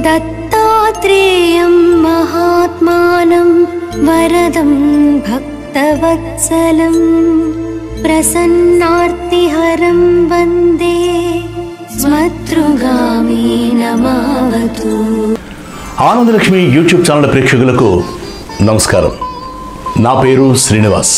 दत्तात्रेयं महात्मानं वरदं भक्तवत्सलं प्रसन्नार्तिहरं वन्दे स्मतृगामी नमावतु ఆనందలక్ష్మి యూట్యూబ్ ఛానల్ ప్రేక్షకులకు నమస్కారం నా పేరు శ్రీనివాస్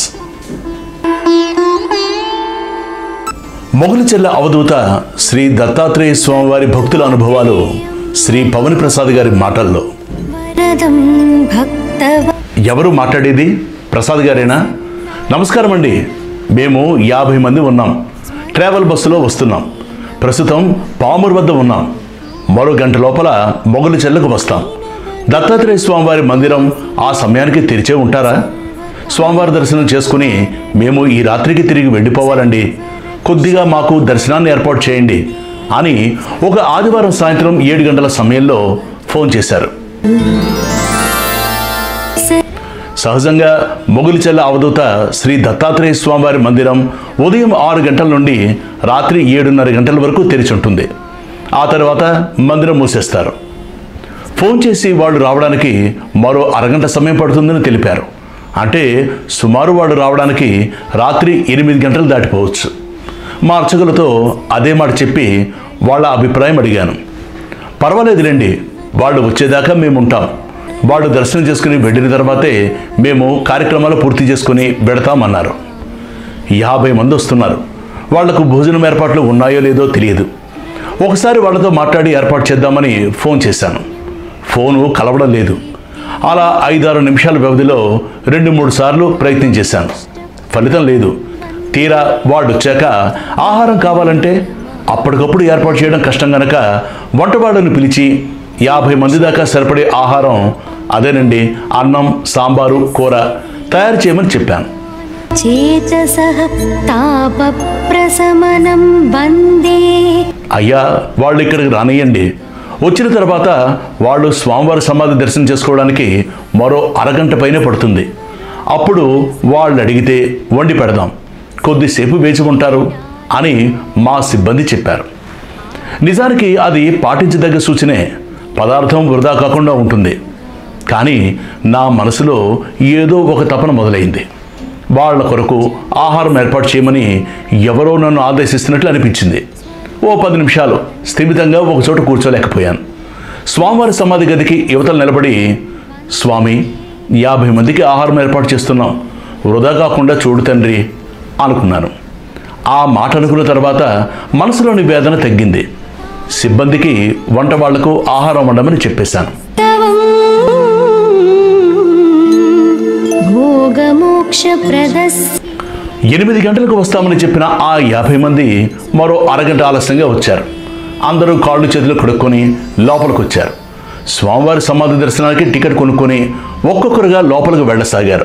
మొగలిచెల్ల అవధూత శ్రీ దత్తాత్రేయ స్వామివారి భక్తుల అనుభవాలు శ్రీ పవన్ ప్రసాద్ గారి మాటల్లో वरदं भक्तव ఎవరు మాట్లాడేది ప్రసాద్ గారేనా నమస్కారం అండి మేము యాభై మంది ఉన్నాం ట్రావెల్ బస్సులో వస్తున్నాం ప్రస్తుతం పామూరు వద్ద ఉన్నాం మరో గంట లోపల మొగలు చెల్లకు వస్తాం దత్తాత్రేయ స్వామివారి మందిరం ఆ సమయానికి తెరిచే ఉంటారా స్వామివారి దర్శనం చేసుకుని మేము ఈ రాత్రికి తిరిగి వెళ్ళిపోవాలండి కొద్దిగా మాకు దర్శనాన్ని ఏర్పాటు చేయండి అని ఒక ఆదివారం సాయంత్రం ఏడు గంటల సమయంలో ఫోన్ చేశారు సహజంగా మొగులిచెల్ల అవధూత శ్రీ దత్తాత్రేయ స్వామివారి మందిరం ఉదయం ఆరు గంటల నుండి రాత్రి ఏడున్నర గంటల వరకు తెరిచి ఉంటుంది ఆ తర్వాత మందిరం మూసేస్తారు ఫోన్ చేసి వాళ్ళు రావడానికి మరో అరగంట సమయం పడుతుందని తెలిపారు అంటే సుమారు వాళ్ళు రావడానికి రాత్రి ఎనిమిది గంటలు దాటిపోవచ్చు మా అర్చకులతో అదే మాట చెప్పి వాళ్ళ అభిప్రాయం అడిగాను పర్వాలేదులేండి వాళ్ళు వచ్చేదాకా మేము ఉంటాం వాళ్ళు దర్శనం చేసుకుని వెళ్ళిన తర్వాతే మేము కార్యక్రమాలు పూర్తి చేసుకుని పెడతామన్నారు యాభై మంది వస్తున్నారు వాళ్లకు భోజనం ఏర్పాట్లు ఉన్నాయో లేదో తెలియదు ఒకసారి వాళ్ళతో మాట్లాడి ఏర్పాటు చేద్దామని ఫోన్ చేశాను ఫోను కలవడం లేదు అలా ఐదారు నిమిషాల వ్యవధిలో రెండు మూడు సార్లు ప్రయత్నం చేశాను ఫలితం లేదు తీరా వాళ్ళు వచ్చాక ఆహారం కావాలంటే అప్పటికప్పుడు ఏర్పాటు చేయడం కష్టం గనక వంటవాళ్ళను పిలిచి యాభై మంది దాకా సరిపడే ఆహారం అదేనండి అన్నం సాంబారు కూర తయారు చేయమని చెప్పాను चेतसः तापप्रशमनं वन्दे అయ్యా వాళ్ళు ఇక్కడికి రానియండి వచ్చిన తర్వాత వాళ్ళు స్వామివారి సమాధి దర్శనం చేసుకోవడానికి మరో అరగంట పైనే పడుతుంది అప్పుడు వాళ్ళు అడిగితే వండి పెడదాం కొద్దిసేపు వేచి ఉంటారు అని మా సిబ్బంది చెప్పారు నిజానికి అది పాటించదగ్గ సూచనే పదార్థం వృధా కాకుండా ఉంటుంది కానీ నా మనసులో ఏదో ఒక తపన మొదలైంది వాళ్ళ కొరకు ఆహారం ఏర్పాటు చేయమని ఎవరో నన్ను ఆదేశిస్తున్నట్లు అనిపించింది ఓ పది నిమిషాలు స్థిమితంగా ఒక చోట కూర్చోలేకపోయాను స్వామివారి సమాధి గదికి యువతలు నిలబడి స్వామి యాభై మందికి ఆహారం ఏర్పాటు చేస్తున్నాం వృధా కాకుండా చూడు తండ్రి అనుకున్నాను ఆ మాట అనుకున్న తర్వాత మనసులోని వేదన తగ్గింది సిబ్బందికి వంట వాళ్లకు ఆహారం వండమని చెప్పేశాను भोगमोक्षप्रदस् ఎనిమిది గంటలకు వస్తామని చెప్పిన ఆ యాభై మంది మరో అరగంట ఆలస్యంగా వచ్చారు అందరూ కాళ్ళు చేతులు కడుక్కొని లోపలికి వచ్చారు స్వామివారి సమాధి దర్శనానికి టికెట్ కొనుక్కొని ఒక్కొక్కరుగా లోపలికి వెళ్ళసాగారు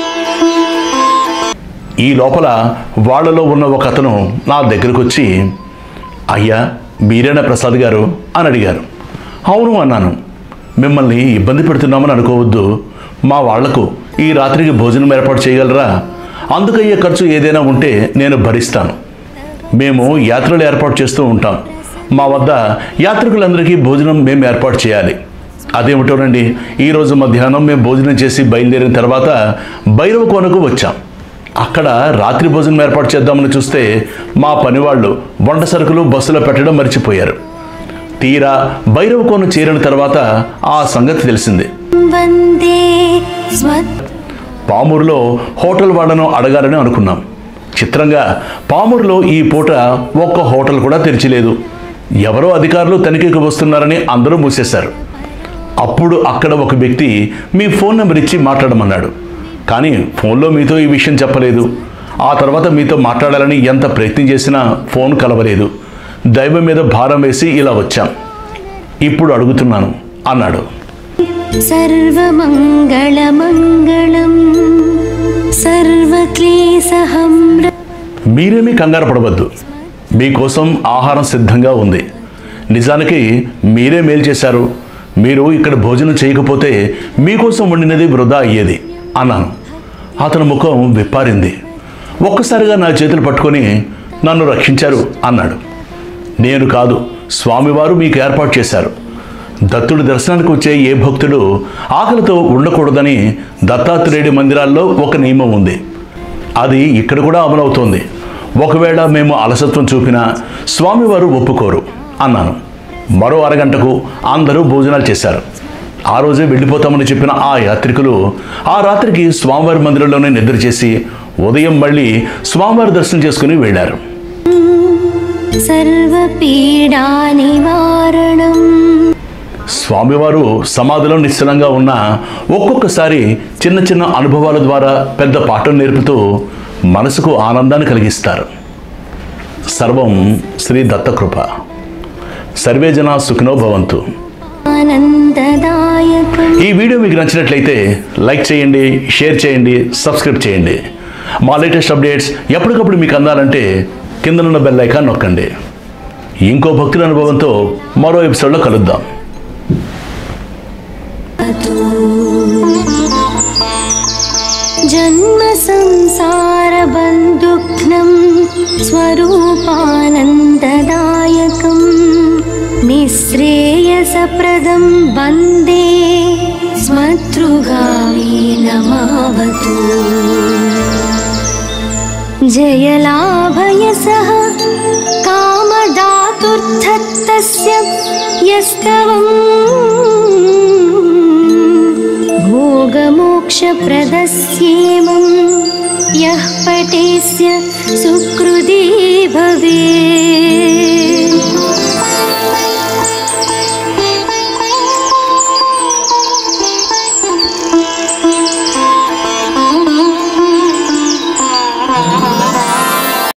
ఈ లోపల వాళ్ళలో ఉన్న ఒక అతను నా దగ్గరకు వచ్చి అయ్యా మీరేనా ప్రసాద్ గారు అని అడిగారు అవును అన్నాను మిమ్మల్ని ఇబ్బంది పెడుతున్నామని అనుకోవద్దు మా వాళ్లకు ఈ రాత్రికి భోజనం ఏర్పాటు చేయగలరా అందుకయ్యే ఖర్చు ఏదైనా ఉంటే నేను భరిస్తాను మేము యాత్రలు ఏర్పాటు చేస్తూ ఉంటాం మా వద్ద యాత్రికులందరికీ భోజనం మేము ఏర్పాటు చేయాలి అదేమిటోనండి ఈరోజు మధ్యాహ్నం మేము భోజనం చేసి బయలుదేరిన తర్వాత భైరవ కోనకు వచ్చాం అక్కడ రాత్రి భోజనం ఏర్పాటు చేద్దామని చూస్తే మా పనివాళ్ళు వంట సరుకులు బస్సులో పెట్టడం మర్చిపోయారు తీరా భైరవ కోన చేరిన తర్వాత ఆ సంగతి తెలిసింది वन्दे स्मत् పామూరులో హోటల్ వాళ్ళను అడగాలని అనుకున్నాం చిత్రంగా పామూరులో ఈ పూట ఒక్క హోటల్ కూడా తెరిచిలేదు ఎవరో అధికారులు తనిఖీకి వస్తున్నారని అందరూ మూసేశారు అప్పుడు అక్కడ ఒక వ్యక్తి మీ ఫోన్ నెంబర్ ఇచ్చి మాట్లాడమన్నాడు కానీ ఫోన్లో మీతో ఈ విషయం చెప్పలేదు ఆ తర్వాత మీతో మాట్లాడాలని ఎంత ప్రయత్నం చేసినా ఫోన్ కలవలేదు దైవం మీద భారం వేసి ఇలా వచ్చాం ఇప్పుడు అడుగుతున్నాను అన్నాడు सर्वमङ्गलमङ्गलम् सर्वक्लेशहं మీరేమీ కంగారు పడవద్దు మీకోసం ఆహారం సిద్ధంగా ఉంది నిజానికి మీరే మేలు చేశారు మీరు ఇక్కడ భోజనం చేయకపోతే మీకోసం వండినది వృధా అయ్యేది అన్నాను అతని ముఖం విప్పారింది ఒక్కసారిగా నా చేతులు పట్టుకొని నన్ను రక్షించారు అన్నాడు నేను కాదు స్వామివారు మీకు ఏర్పాటు చేశారు దత్తుడి దర్శనానికి వచ్చే ఏ భక్తుడు ఆకలితో ఉండకూడదని దత్తాత్రేయుడి మందిరాల్లో ఒక నియమం ఉంది అది ఇక్కడ కూడా అమలవుతోంది ఒకవేళ మేము అలసత్వం చూపినా స్వామివారు ఒప్పుకోరు అన్నాను మరో అరగంటకు అందరూ భోజనాలు చేశారు ఆ రోజే వెళ్ళిపోతామని చెప్పిన ఆ యాత్రికులు ఆ రాత్రికి స్వామివారి మందిరంలోనే నిద్ర చేసి ఉదయం మళ్ళీ స్వామివారి దర్శనం చేసుకుని వెళ్ళారు सर्वपीडानिवारणम् స్వామివారు సమాధిలో నిశ్చలంగా ఉన్న ఒక్కొక్కసారి చిన్న చిన్న అనుభవాల ద్వారా పెద్ద పాఠం నేర్పుతూ మనసుకు ఆనందాన్ని కలిగిస్తారు సర్వం శ్రీ దత్తకృప సర్వే జన సుఖినో భవంతు आनन्ददायकम् ఈ వీడియో మీకు నచ్చినట్లయితే లైక్ చేయండి షేర్ చేయండి సబ్స్క్రైబ్ చేయండి మా లేటెస్ట్ అప్డేట్స్ ఎప్పటికప్పుడు మీకు అందాలంటే కిందనున్న బెల్ ఐకాన్ నొక్కండి ఇంకో భక్తుల అనుభవంతో మరో ఎపిసోడ్లో కలుద్దాం जन्मसंसारबन्धुघ्नं स्वरूपानन्ददायकं निःश्रेयसप्रदं वन्दे स्मतृगामी नमावतु जयलाभयसः कामदातुर्थत्तस्य यस्तवम् भोगमोक्षप्रदस्येमं यः पटेस्य सुकृती भवेत्